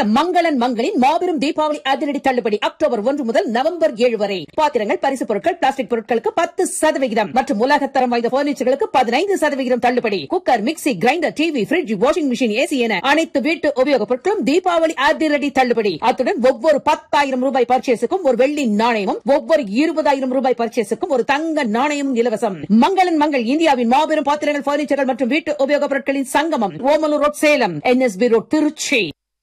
சேலம் மங்களன் மங்களின் மாபெரும் தீபாவளி அதிரடி தள்ளுபடி அக்டோபர் ஒன்று முதல் நவம்பர் ஏழு வரை பாத்திரங்கள் பரிசு பொருட்கள் பிளாஸ்டிக் பொருட்களுக்கு பத்து சதவிகிதம் மற்றும் உலகத்தரம் வாய்ந்த பர்னிச்சர்களுக்கு பதினைந்து சதவிகிதம் தள்ளுபடி cooker mixie grinder TV fridge washing machine AC என அனைத்து வீட்டு உபயோகப் பொருட்களும் தீபாவளி அதிரடி தள்ளுபடி அத்துடன் ஒவ்வொரு பத்தாயிரம் ரூபாய் பர்ச்சேஸுக்கும் ஒரு வெள்ளி நாணயமும் ஒவ்வொரு இருபதாயிரம் ரூபாய் பர்ச்சேஸுக்கும் ஒரு தங்க நாணயமும் இலவசம் மங்களன் மங்கள் இந்தியாவின் மாபெரும் பாத்திரங்கள் பர்னிச்சர்கள் மற்றும் வீட்டு உபயோகப் பொருட்களின் சங்கமம் Omalur road Salem NSB road Trichy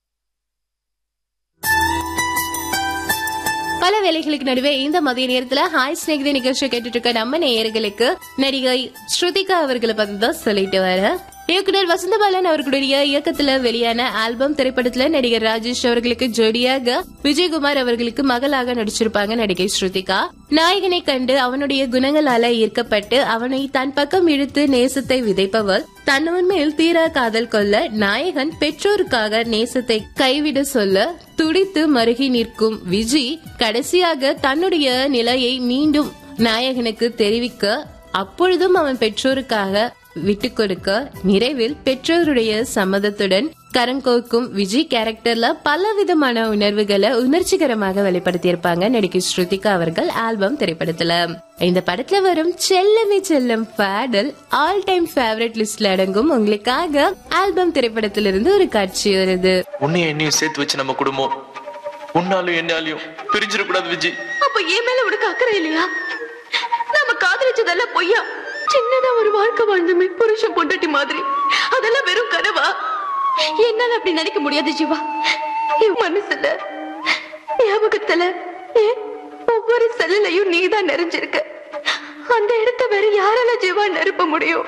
பல வேலைகளுக்கு நடுவே இந்த மதிய நேரத்துல ஹாய் ஸ்நேகிதி நிகழ்ச்சி கேட்டுட்டு இருக்க நம்ம நேயர்களுக்கு நடிகை ஸ்ருதிகா அவர்களை பத்தி தான் சொல்லிட்டு வர இயக்குனர் வசந்தபாலன் அவர்களுடைய இயக்கத்துல வெளியான ஆல்பம் திரைப்படத்துல நடிகர் ராஜேஷ் அவர்களுக்கு ஜோடியாக விஜயகுமார் அவர்களுக்கு மகளாக நடிச்சிருப்பாங்க நடிகை ஸ்ருதிகா நாயகனை கண்டு அவனுடைய குணங்களால ஈர்க்கப்பட்டு அவனை தன் பக்கம் இழுத்து நேசத்தை விதைப்பவர் தன்னவன் மேல் தீரா காதல் கொள்ள நாயகன் பெற்றோருக்காக நேசத்தை கைவிட சொல்ல துடித்து மருகி நிற்கும் விஜி கடைசியாக தன்னுடைய நிலையை மீண்டும் நாயகனுக்கு தெரிவிக்க அப்பொழுதும் அவன் பெற்றோருக்காக விட்டு கொடுக்க நிறைவில் பெற்றோருடைய சம்மதத்துடன் கரங்கோக்கும் விஜய் கேரக்டர்ல பல விதமான உணர்வுகளை உணர்ச்சிகரமாக வெளிப்படுத்தியிருப்பாங்க நடிகை ஸ்ருதிகா அவர்கள் ஆல்பம் திரைப்படத்துல இந்த படத்துல வரும் செல்லமே செல்லம் பாடல் ஆல் டைம் ஃபேவரட் லிஸ்ட்ல அடங்கும் உங்களுக்காக ஆல்பம் திரைப்படத்திலிருந்து ஒரு காட்சி வருது உன்னையும் என்னையும் சேர்த்து வச்சு நம்ம குடும்பம் உன்னாலும் என்னாலையும் பிரிஞ்சிடக்கூடாது விஜய் அப்ப என் மேல உனக்கு அக்கறை இல்லையா நாம காதலிச்சதெல்லாம் பொய்யா சின்னதா ஒரு வாழ்க்கை வாழ்ந்தமே புருஷன் பொண்டாட்டி மாதிரி அதெல்லாம் வெறும் கனவா என்னால அப்படி நினைக்க முடியாது ஜீவா என் மனசுல ஞாபகத்துல ஏன் ஒவ்வொரு செல்லுலையும் நீதான் நிறைஞ்சிருக்க அந்த இடத்த வேற யாரால ஜீவா நிரப்ப முடியும்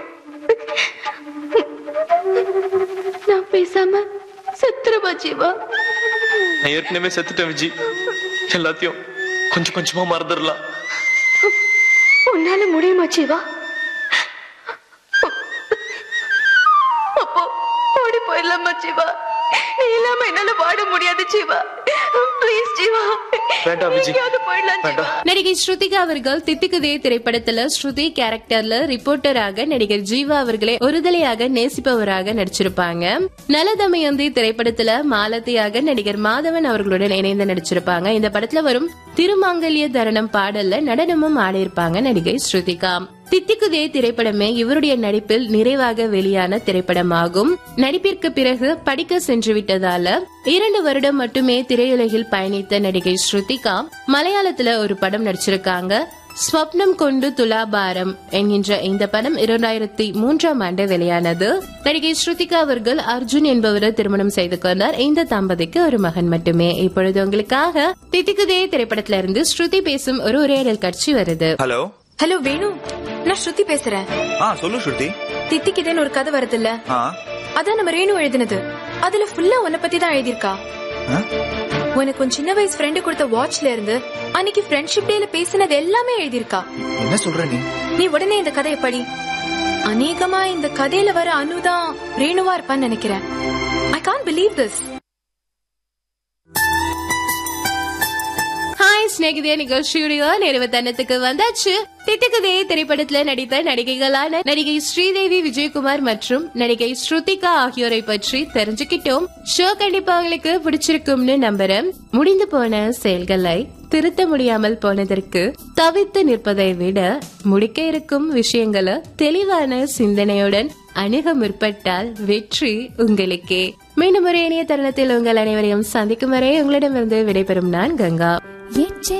நான் பேசாம செத்துருவா ஜீவா நான் ஏற்கனவே செத்துட்டேன் விஜய் எல்லாத்தையும் கொஞ்சம் கொஞ்சமா மறந்துடலாம் உன்னால முடியுமா ஜீவா அப்போ ஓடி போயிடலாமா ஜீவா நீ இல்லாம என்னால வாட முடியாது ஜீவா ப்ளீஸ் ஜீவா வேண்டாம் விஜி. எங்கேயாவது போயிடலாம் ஜீவா வேண்டாம் நடிகை ஸ்ருதிகா அவர்கள் தித்திக்குதே திரைப்படத்துல ஸ்ருதி கேரக்டர்ல ரிப்போர்ட்டராக நடிகர் ஜீவா அவர்களை ஒருதலையாக நேசிப்பவராக நடிச்சிருப்பாங்க நலதமயந்தி திரைப்படத்துல மாலத்தியாக நடிகர் மாதவன் அவர்களுடன் இணைந்து நடிச்சிருப்பாங்க இந்த படத்துல வரும் திருமாங்கல்ய தரணம் பாடல்ல நடனமும் ஆடியிருப்பாங்க நடிகை ஸ்ருதிகா தித்திக்குதே திரைப்படமே இவருடைய நடிப்பில் நிறைவாக வெளியான திரைப்படமாகும் நடிப்பிற்கு பிறகு படிக்க சென்று விட்டதால இரண்டு வருடம் மட்டுமே திரையுலகில் பயணித்த நடிகை ஸ்ருதிகா மலையாளத்துல ஒரு படம் நடிச்சிருக்காங்க ஸ்வப்னம் கொண்டு துலாபாரம் என்கின்ற இந்த படம் இரண்டாயிரத்தி மூன்றாம் ஆண்டு வெளியானது நடிகை ஸ்ருதிகா அவர்கள் அர்ஜுன் என்பவரை திருமணம் செய்து கொண்டார் இந்த தம்பதிக்கு ஒரு மகன் மட்டுமே இப்பொழுது உங்களுக்காக தித்திக்குதே திரைப்படத்துல இருந்து ஸ்ருதி பேசும் ஒரு உரையாடல் காட்சி வருது ஹலோ ஹலோ வேணு நான் ஸ்ருதி பேசுறேன் ஆ சொல்லு ஸ்ருதி தித்திக்குதேன்னு ஒரு கதை வருதுல்ல ஆ அதான் நம்ம ரேணு எழுதினது அதுல ஃபுல்லா உன்னை பத்தி தான் எழுதியிருக்கா ஆ? உனக்கு உன் சின்ன வயசு ஃப்ரெண்டு கொடுத்த வாட்ச்ல இருந்து அன்னைக்கு ஃப்ரெண்ட்ஷிப் டேல பேசினது எல்லாமே எழுதியிருக்கா என்ன சொல்ற நீ நீ உடனே இந்த கதையை படி அநேகமா இந்த கதையில வர அனுதான் ரேணுவா இருப்பான்னு நினைக்கிறேன் I can believe this hi Snehithe நிகழ்ச்சியுடைய நிறைவு தன்னத்துக்கு வந்தாச்சு திட்டுக்குதே திரைப்படத்துல நடித்த நடிகைகளான நடிகை ஸ்ரீதேவி விஜயகுமார் மற்றும் நடிகை ஸ்ருதிகா ஆகியோரை பற்றி தெரிஞ்சுக்கிட்டோம் ஷோ கண்டிப்பா உங்களுக்கு பிடிச்சிருக்கும்னு நம்புறேன் முடிந்து போன செயல்களை திருத்த முடியாமல் போனதற்கு தவித்து நிற்பதை விட முடிக்க இருக்கும் விஷயங்களை தெளிவான சிந்தனையுடன் அணுக முற்பட்டால் வெற்றி உங்களுக்கே மீண்டும் ஒரு இணைய தருணத்தில் உங்கள் அனைவரையும் சந்திக்கும் வரை உங்களிடமிருந்து விடைபெறும் நான் கங்கா எச்ச